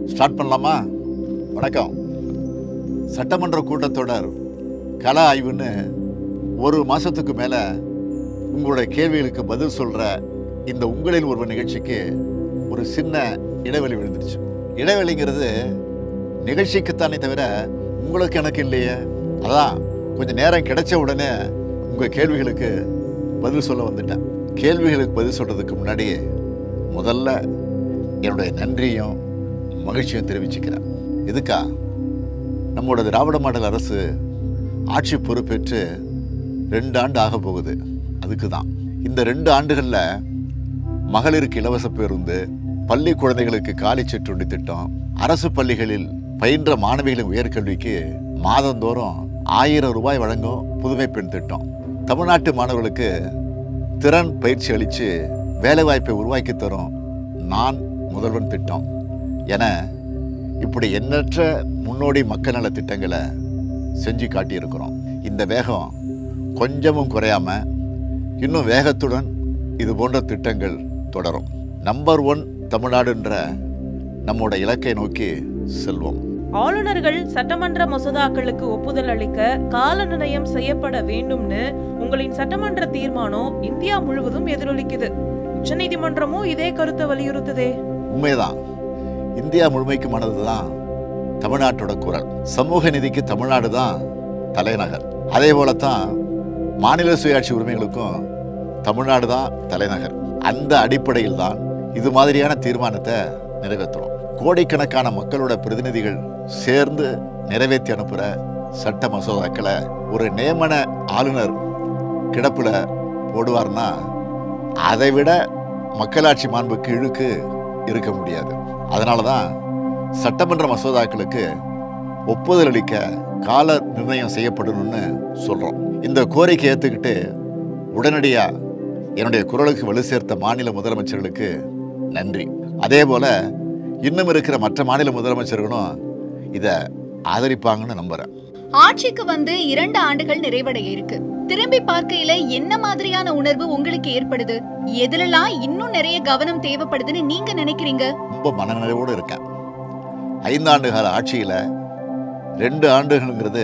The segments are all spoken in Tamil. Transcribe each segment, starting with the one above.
ஸ்டார்ட் பண்ணலாமா வணக்கம் சட்டமன்ற கூட்டத்தொடர் கல ஆய்வுன்னு ஒரு மாசத்துக்கு மேல உங்களுடைய கேள்விகளுக்கு பதில் சொல்ற இந்த உங்களில் ஒருவர் நிகழ்ச்சிக்கு ஒரு சின்ன இடைவெளி விழுந்துருச்சு இடைவெளிங்கிறது நிகழ்ச்சிக்குத்தானே தவிர உங்களுக்கு எனக்கு இல்லையே அதான் கொஞ்சம் நேரம் கிடைச்ச உடனே உங்க கேள்விகளுக்கு பதில் சொல்ல வந்துட்டேன் கேள்விகளுக்கு பதில் சொல்றதுக்கு முன்னாடி முதல்ல என்னுடைய நன்றியும் மகிழ்ச்சியும் தெரிவிச்சுக்கிறேன் எதுக்கா நம்மளோட திராவிட மாடல் அரசு ஆட்சி பொறுப்பேற்று ரெண்டு ஆண்டு ஆக போகுது அதுக்கு தான் இந்த ரெண்டு ஆண்டுகளில் மகளிருக்கு இலவச பேருந்து பள்ளி குழந்தைகளுக்கு காலை சிற்றுண்டி திட்டம் அரசு பள்ளிகளில் பயின்ற மாணவிகளின் உயர்கல்விக்கு மாதந்தோறும் ஆயிரம் ரூபாய் வழங்கும் புதுமை பெண் திட்டம் தமிழ்நாட்டு மாணவர்களுக்கு திறன் பயிற்சி அளித்து வேலைவாய்ப்பை உருவாக்கி தரும் நான் முதல்வன் திட்டம் என இப்படி எண்ணற்ற முன்னோடி மக்கள் நல திட்டங்களை செஞ்சு காட்டியிருக்கிறோம் இந்த வேகம் கொஞ்சமும் குறையாம இன்னும் வேகத்துடன் இது போன்ற திட்டங்கள் தொடரும் நம்பர் ஒன் தமிழ்நாடுன்ற நம்மோட இலக்கை நோக்கி செல்வோம் ஆளுநர்கள் சட்டமன்ற மசோதாக்களுக்கு ஒப்புதல் அளிக்க கால நிர்ணயம் செய்யப்பட வேண்டும்னு உங்களின் சட்டமன்ற தீர்மானம் இந்தியா முழுவதும் எதிரொலிக்குது உச்சநீதிமன்றமும் இதே கருத்தை வலியுறுத்துதே உண்மைதான் இந்தியா முழுமைக்குமானது தான் தமிழ்நாட்டோட குரல் சமூக நீதிக்கு தமிழ்நாடு தான் தலைநகர் அதே போலத்தான் மாநில சுயாட்சி உரிமைகளுக்கும் தமிழ்நாடு தான் தலைநகர் அந்த அடிப்படையில் தான் இது மாதிரியான தீர்மானத்தை நிறைவேற்றுறோம் கோடிக்கணக்கான மக்களோட பிரதிநிதிகள் சேர்ந்து நிறைவேற்றி அனுப்புகிற சட்ட மசோதாக்களை ஒரு நியமன ஆளுநர் கிடப்புல போடுவார்னா அதை விட மக்களாட்சி மாண்புக்கு இழுக்கு இருக்க முடியாது அதனால தான் சட்டமன்ற மசோதாக்களுக்கு ஒப்புதல் அளிக்க கால நிர்ணயம் செய்யப்படணும்னு சொல்கிறோம் இந்த கோரிக்கை ஏற்றுக்கிட்டு உடனடியாக என்னுடைய குரலுக்கு வலு சேர்த்த மாநில முதலமைச்சர்களுக்கு நன்றி அதே போல் இன்னும் இருக்கிற மற்ற மாநில முதலமைச்சர்களும் இதை ஆதரிப்பாங்கன்னு நம்புகிறேன் ஆட்சிக்கு வந்து இரண்டு ஆண்டுகள் நிறைவடைய இருக்கு திரும்பி பார்க்கையில என்ன மாதிரியான உணர்வு உங்களுக்கு ஏற்படுது எதுலலாம் இன்னும் நிறைய கவனம் தேவைப்படுதுன்னு நீங்க நினைக்கிறீங்க ரொம்ப மனநிறைவோடு இருக்கேன் ஐந்தாண்டு கால ஆட்சியில் ரெண்டு ஆண்டுகள்ங்கிறது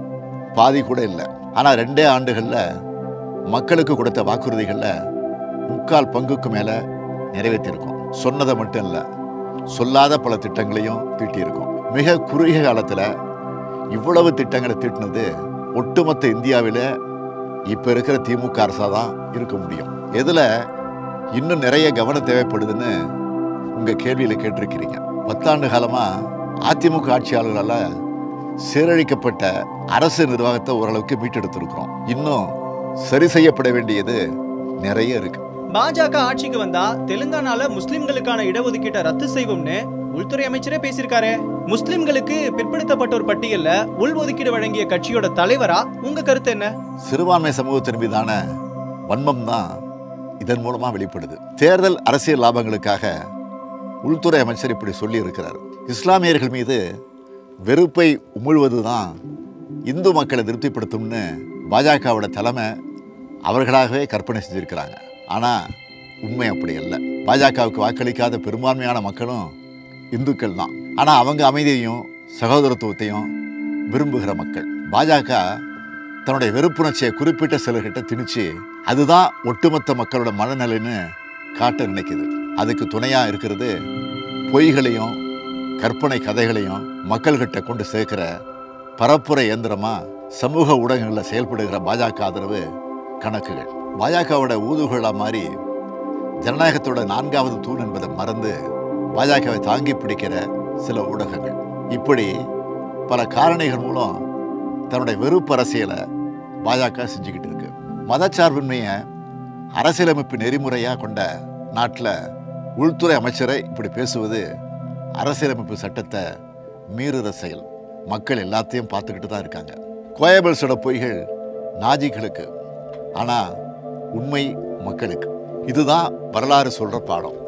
பாதி கூட இல்லை ஆனால் ரெண்டே ஆண்டுகளில் மக்களுக்கு கொடுத்த வாக்குறுதிகளில் முக்கால் பங்குக்கு மேலே நிறைவேற்றியிருக்கோம் சொன்னதை மட்டும் இல்லை சொல்லாத பல திட்டங்களையும் தீட்டியிருக்கோம் மிக குறுகிய காலத்தில் இவ்வளவு திட்டங்களை தீட்டினது ஒட்டுமொத்த இந்தியாவில் இப்போ இருக்கிற திமுக அரசாக தான் இருக்க முடியும் எதில் இன்னும் நிறைய கவனம் தேவைப்படுதுன்னு உங்கள் கேள்வியில் கேட்டிருக்கிறீங்க பத்தாண்டு காலமாக அதிமுக ஆட்சியாளர்களால் சீரழிக்கப்பட்ட அரசு நிர்வாகத்தை ஓரளவுக்கு மீட்டெடுத்திருக்கிறோம் இன்னும் சரி செய்யப்பட வேண்டியது நிறைய இருக்கு பாஜக ஆட்சிக்கு வந்தா தெலுங்கானால முஸ்லிம்களுக்கான இடஒதுக்கீட்டை ரத்து செய்வோம்னு உள்துறை அமைச்சரே பேசியிருக்காரு முஸ்லிம்களுக்கு பிற்படுத்தப்பட்டோர் பட்டியல்ல உள்ஒதுக்கீடு வழங்கிய கட்சியோட தலைவரா உங்க கருத்து என்ன சிறுபான்மை சமூகத்தின் மீதான வன்மம் தான் இதன் மூலமா வெளிப்படுது தேர்தல் அரசியல் லாபங்களுக்காக உள்துறை அமைச்சர் இப்படி சொல்லி இருக்கிறார் இஸ்லாமியர்கள் மீது வெறுப்பை உமிழ்வது தான் இந்து மக்களை திருப்திப்படுத்தும்னு பாஜகவோட தலைமை அவர்களாகவே கற்பனை செஞ்சிருக்கிறாங்க ஆனால் உண்மை அப்படி அல்ல பாஜகவுக்கு வாக்களிக்காத பெரும்பான்மையான மக்களும் இந்துக்கள் தான் ஆனால் அவங்க அமைதியையும் சகோதரத்துவத்தையும் விரும்புகிற மக்கள் பாஜக தன்னுடைய வெறுப்புணர்ச்சியை குறிப்பிட்ட சிலர்கிட்ட திணிச்சு அதுதான் ஒட்டுமொத்த மக்களோட மனநிலைன்னு காட்ட நினைக்குது அதுக்கு துணையாக இருக்கிறது பொய்களையும் கற்பனை கதைகளையும் மக்கள்கிட்ட கொண்டு சேர்க்கிற பரப்புரை இயந்திரமா சமூக ஊடகங்களில் செயல்படுகிற பாஜக ஆதரவு கணக்குகள் பாஜகவோட ஊதுகுழா மாதிரி ஜனநாயகத்தோட நான்காவது தூண் என்பதை மறந்து பாஜகவை தாங்கி பிடிக்கிற சில ஊடகங்கள் இப்படி பல காரணிகள் மூலம் தன்னுடைய வெறுப்பு அரசியலை பாஜக செஞ்சுக்கிட்டு இருக்கு மதச்சார்பின்மையை அரசியலமைப்பு நெறிமுறையாக கொண்ட நாட்டில் உள்துறை அமைச்சரை இப்படி பேசுவது அரசியலமைப்பு சட்டத்தை மீறுற செயல் மக்கள் எல்லாத்தையும் பார்த்துக்கிட்டு தான் இருக்காங்க கோயபல்ஸோட பொய்கள் நாஜிகளுக்கு ஆனால் உண்மை மக்களுக்கு இதுதான் வரலாறு சொல்கிற பாடம்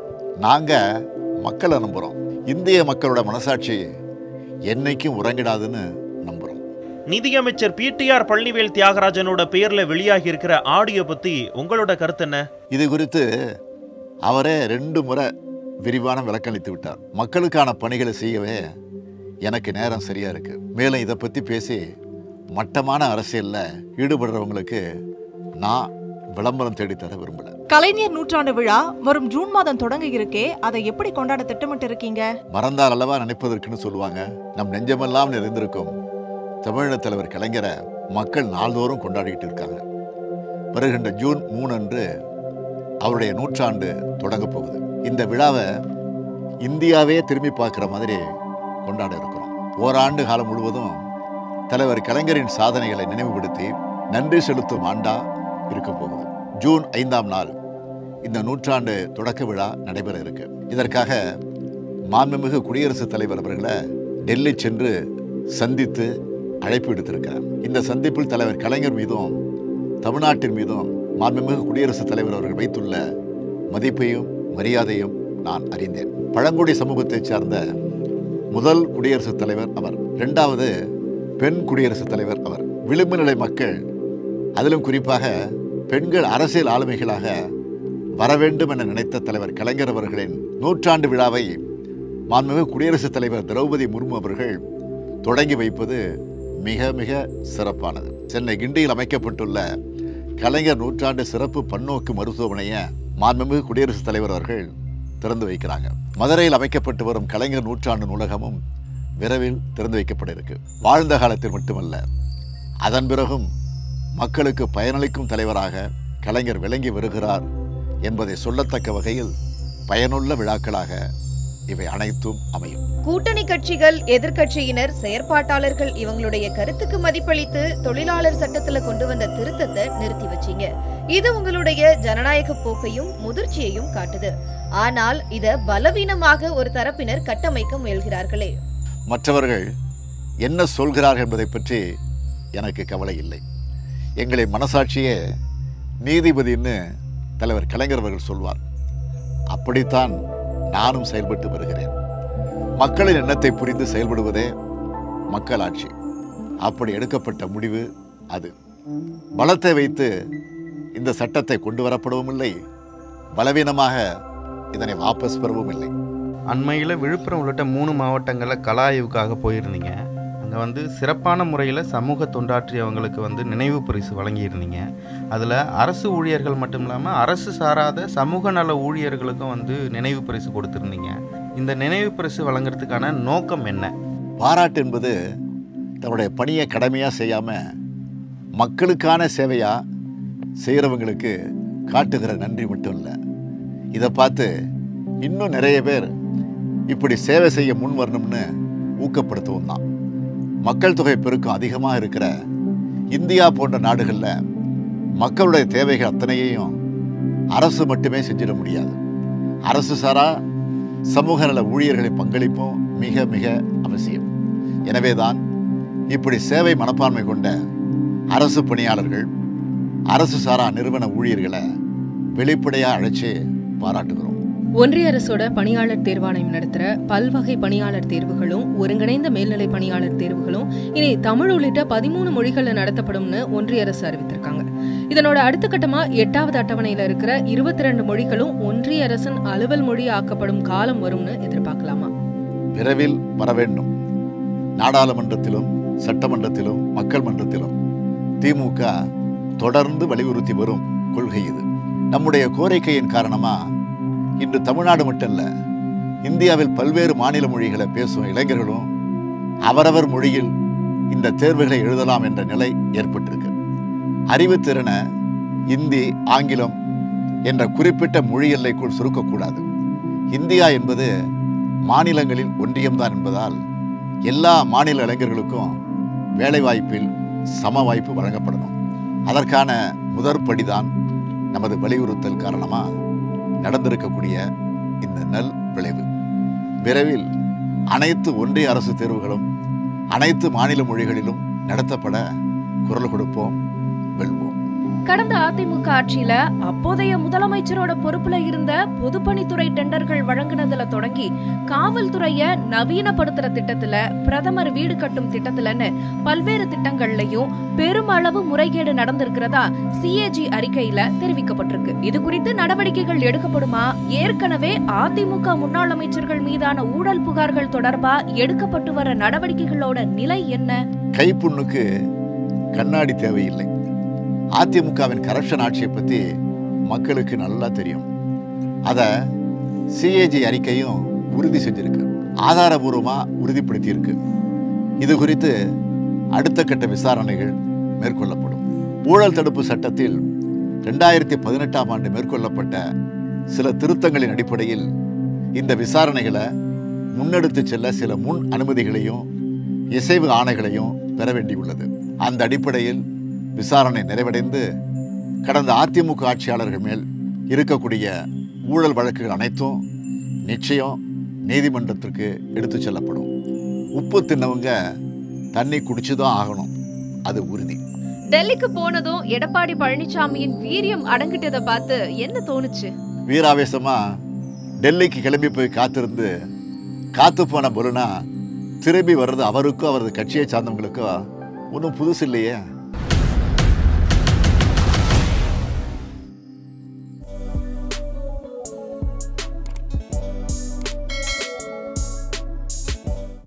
நாங்கள் மக்களை நம்புகிறோம் இந்திய மக்களோட மனசாட்சி என்னைக்கும் உறங்கிடாதுன்னு நம்புகிறோம் நிதியமைச்சர் பிடிஆர் பழனிவேல் தியாகராஜனோட பெயர்ல வெளியாகி இருக்கிற ஆடியோ பத்தி உங்களோட கருத்து என்ன இது குறித்து அவரே ரெண்டு முறை விரிவான விளக்களித்து விட்டார் மக்களுக்கான பணிகளை செய்யவே எனக்கு நேரம் சரியா இருக்கு மேலும் இதை பத்தி பேசி மட்டமான அரசியல்ல ஈடுபடுறவங்களுக்கு நான் விளம்பரம் தேடித்தர விரும்பல கலைஞர் நூற்றாண்டு விழா வரும் ஜூன் மாதம் தொடங்க இருக்கே அதை எப்படி கொண்டாட திட்டமிட்டு இருக்கீங்க மறந்தால் அல்லவா நினைப்பதற்குன்னு சொல்லுவாங்க நம் நெஞ்சமெல்லாம் நிறைந்திருக்கும் தமிழக தலைவர் கலைஞரை மக்கள் நாள்தோறும் கொண்டாடிட்டு இருக்காங்க வருகின்ற ஜூன் மூணு அன்று அவருடைய நூற்றாண்டு தொடங்க போகுது இந்த விழாவை இந்தியாவே திரும்பி பார்க்குற மாதிரி கொண்டாட இருக்கிறோம் ஓராண்டு காலம் முழுவதும் தலைவர் கலைஞரின் சாதனைகளை நினைவுபடுத்தி நன்றி செலுத்தும் ஆண்டா இருக்க போகுது ஜூன் ஐந்தாம் நாள் இந்த நூற்றாண்டு தொடக்க விழா நடைபெற இருக்கு இதற்காக மாண்புமிகு குடியரசுத் தலைவர் அவர்களை டெல்லி சென்று சந்தித்து அழைப்பு விடுத்திருக்கிறார் இந்த சந்திப்பில் தலைவர் கலைஞர் மீதும் தமிழ்நாட்டின் மீதும் மாண்புமிகு குடியரசுத் தலைவர் அவர்கள் வைத்துள்ள மதிப்பையும் மரியாதையும் நான் அறிந்தேன் பழங்குடி சமூகத்தைச் சார்ந்த முதல் குடியரசுத் தலைவர் அவர் இரண்டாவது பெண் குடியரசுத் தலைவர் அவர் விளிம்பு நிலை மக்கள் அதிலும் குறிப்பாக பெண்கள் அரசியல் ஆளுமைகளாக வர வேண்டும் என நினைத்த தலைவர் கலைஞர் அவர்களின் நூற்றாண்டு விழாவை மாண்புமிகு குடியரசுத் தலைவர் திரௌபதி முர்மு அவர்கள் தொடங்கி வைப்பது மிக மிக சிறப்பானது சென்னை கிண்டியில் அமைக்கப்பட்டுள்ள கலைஞர் நூற்றாண்டு சிறப்பு பன்னோக்கு மருத்துவமனையை மாண்புமிகு குடியரசுத் தலைவர் அவர்கள் திறந்து வைக்கிறாங்க மதுரையில் அமைக்கப்பட்டு வரும் கலைஞர் நூற்றாண்டு நூலகமும் விரைவில் திறந்து வைக்கப்பட இருக்கு வாழ்ந்த காலத்தில் மட்டுமல்ல அதன் பிறகும் மக்களுக்கு பயனளிக்கும் தலைவராக கலைஞர் விளங்கி வருகிறார் என்பதை சொல்லத்தக்க வகையில் பயனுள்ள விழாக்களாக இவை அனைத்தும் அமையும் கூட்டணி கட்சிகள் எதிர்க்கட்சியினர் செயற்பாட்டாளர்கள் இவங்களுடைய கருத்துக்கு மதிப்பளித்து தொழிலாளர் சட்டத்துல கொண்டு வந்த திருத்தத்தை நிறுத்தி வச்சீங்க இது உங்களுடைய ஜனநாயக போக்கையும் முதிர்ச்சியையும் காட்டுது ஆனால் இத பலவீனமாக ஒரு தரப்பினர் கட்டமைக்க முயல்கிறார்களே மற்றவர்கள் என்ன சொல்கிறார்கள் என்பதை பற்றி எனக்கு கவலை இல்லை எங்களை மனசாட்சியே நீதிபதின்னு தலைவர் கலைஞர் அவர்கள் சொல்வார் அப்படித்தான் நானும் செயல்பட்டு வருகிறேன் மக்களின் எண்ணத்தை புரிந்து செயல்படுவதே மக்களாட்சி அப்படி எடுக்கப்பட்ட முடிவு அது பலத்தை வைத்து இந்த சட்டத்தை கொண்டு வரப்படவும் இல்லை பலவீனமாக இதனை வாபஸ் பெறவும் இல்லை அண்மையில் விழுப்புரம் உள்ளிட்ட மூணு மாவட்டங்களில் கல ஆய்வுக்காக போயிருந்தீங்க அங்கே வந்து சிறப்பான முறையில் சமூக தொண்டாற்றியவங்களுக்கு வந்து நினைவு பரிசு வழங்கியிருந்தீங்க அதில் அரசு ஊழியர்கள் மட்டும் இல்லாமல் அரசு சாராத சமூக நல ஊழியர்களுக்கும் வந்து நினைவு பரிசு கொடுத்துருந்தீங்க இந்த நினைவு பரிசு வழங்குறதுக்கான நோக்கம் என்ன பாராட்டு என்பது தன்னுடைய பணியை கடமையாக செய்யாமல் மக்களுக்கான சேவையாக செய்கிறவங்களுக்கு காட்டுகிற நன்றி மட்டும் இல்லை இதை பார்த்து இன்னும் நிறைய பேர் இப்படி சேவை செய்ய முன் வரணும்னு ஊக்கப்படுத்தவும் தான் மக்கள் தொகை பெருக்கம் அதிகமாக இருக்கிற இந்தியா போன்ற நாடுகளில் மக்களுடைய தேவைகள் அத்தனையையும் அரசு மட்டுமே செஞ்சிட முடியாது அரசு சாரா சமூக நல ஊழியர்களின் பங்களிப்பும் மிக மிக அவசியம் எனவேதான் இப்படி சேவை மனப்பான்மை கொண்ட அரசு பணியாளர்கள் அரசு சாரா நிறுவன ஊழியர்களை வெளிப்படையாக அழைச்சி பாராட்டுகிறோம் ஒன்றிய அரசோட பணியாளர் தேர்வாணையம் நடத்துற பல்வகை பணியாளர் தேர்வுகளும் ஒருங்கிணைந்த மேல்நிலை பணியாளர் தேர்வுகளும் இனி தமிழ் உள்ளிட்ட பதிமூணு மொழிகள்ல நடத்தப்படும்னு ஒன்றிய அரசு அறிவித்திருக்காங்க இதனோட அடுத்த கட்டமா எட்டாவது அட்டவணையில இருக்கிற இருபத்தி ரெண்டு மொழிகளும் ஒன்றிய அரசின் அலுவல் மொழி ஆக்கப்படும் காலம் வரும்னு எதிர்பார்க்கலாமா விரைவில் வர வேண்டும் நாடாளுமன்றத்திலும் சட்டமன்றத்திலும் மக்கள் மன்றத்திலும் திமுக தொடர்ந்து வலியுறுத்தி வரும் கொள்கை இது நம்முடைய கோரிக்கையின் காரணமா இன்று தமிழ்நாடு மட்டும் இல்ல இந்தியாவில் பல்வேறு மாநில மொழிகளை பேசும் இளைஞர்களும் அவரவர் மொழியில் இந்த தேர்வுகளை எழுதலாம் என்ற நிலை ஏற்பட்டிருக்கு அறிவுத்திறனை இந்தி ஆங்கிலம் என்ற குறிப்பிட்ட மொழி எல்லைக்குள் சுருக்கக்கூடாது இந்தியா என்பது மாநிலங்களில் ஒன்றியம்தான் என்பதால் எல்லா மாநில இளைஞர்களுக்கும் வேலைவாய்ப்பில் சம வாய்ப்பு வழங்கப்படணும் அதற்கான முதற்படிதான் நமது வலியுறுத்தல் காரணமா நடந்திருக்கக்கூடிய இந்த நல் விளைவு விரைவில் அனைத்து ஒன்றிய அரசு தேர்வுகளும் அனைத்து மாநில மொழிகளிலும் நடத்தப்பட குரல் கொடுப்போம் வெல்வோம் கடந்த அதிமுக ஆட்சியில அப்போதைய முதலமைச்சரோட பொறுப்புல இருந்த பொதுப்பணித்துறை டெண்டர்கள் வழங்குனதுல தொடங்கி காவல்துறைய நவீனப்படுத்துற திட்டத்துல பிரதமர் வீடு கட்டும் திட்டத்துலன்னு பல்வேறு திட்டங்கள்லயும் பெருமளவு முறைகேடு நடந்திருக்கிறதா சிஏஜி அறிக்கையில தெரிவிக்கப்பட்டிருக்கு இது குறித்து நடவடிக்கைகள் எடுக்கப்படுமா ஏற்கனவே அதிமுக முன்னாள் அமைச்சர்கள் மீதான ஊழல் புகார்கள் தொடர்பா எடுக்கப்பட்டு வர நடவடிக்கைகளோட நிலை என்ன கைப்புண்ணுக்கு கண்ணாடி தேவையில்லை அதிமுகவின் கரப்ஷன் ஆட்சியை பற்றி மக்களுக்கு நல்லா தெரியும் அதை சிஏஜி அறிக்கையும் உறுதி செஞ்சிருக்கு ஆதாரபூர்வமாக உறுதிப்படுத்தியிருக்கு இது குறித்து அடுத்த கட்ட விசாரணைகள் மேற்கொள்ளப்படும் ஊழல் தடுப்பு சட்டத்தில் ரெண்டாயிரத்தி பதினெட்டாம் ஆண்டு மேற்கொள்ளப்பட்ட சில திருத்தங்களின் அடிப்படையில் இந்த விசாரணைகளை முன்னெடுத்து செல்ல சில முன் அனுமதிகளையும் இசைவு ஆணைகளையும் பெற வேண்டியுள்ளது அந்த அடிப்படையில் விசாரணை நிறைவடைந்து கடந்த அதிமுக ஆட்சியாளர்கள் மேல் இருக்கக்கூடிய ஊழல் வழக்குகள் அனைத்தும் நிச்சயம் நீதிமன்றத்திற்கு எடுத்துச் செல்லப்படும் உப்பு தின்னவங்க தண்ணி குடிச்சுதான் ஆகணும் அது உறுதி டெல்லிக்கு போனதும் எடப்பாடி பழனிசாமியின் வீரியம் அடங்கிட்டதை பார்த்து என்ன தோணுச்சு வீராவேசமா டெல்லிக்கு கிளம்பி போய் காத்திருந்து காத்து போன பொருனா திரும்பி வர்றது அவருக்கும் அவரது கட்சியை சார்ந்தவங்களுக்கும் ஒன்றும் புதுசு இல்லையே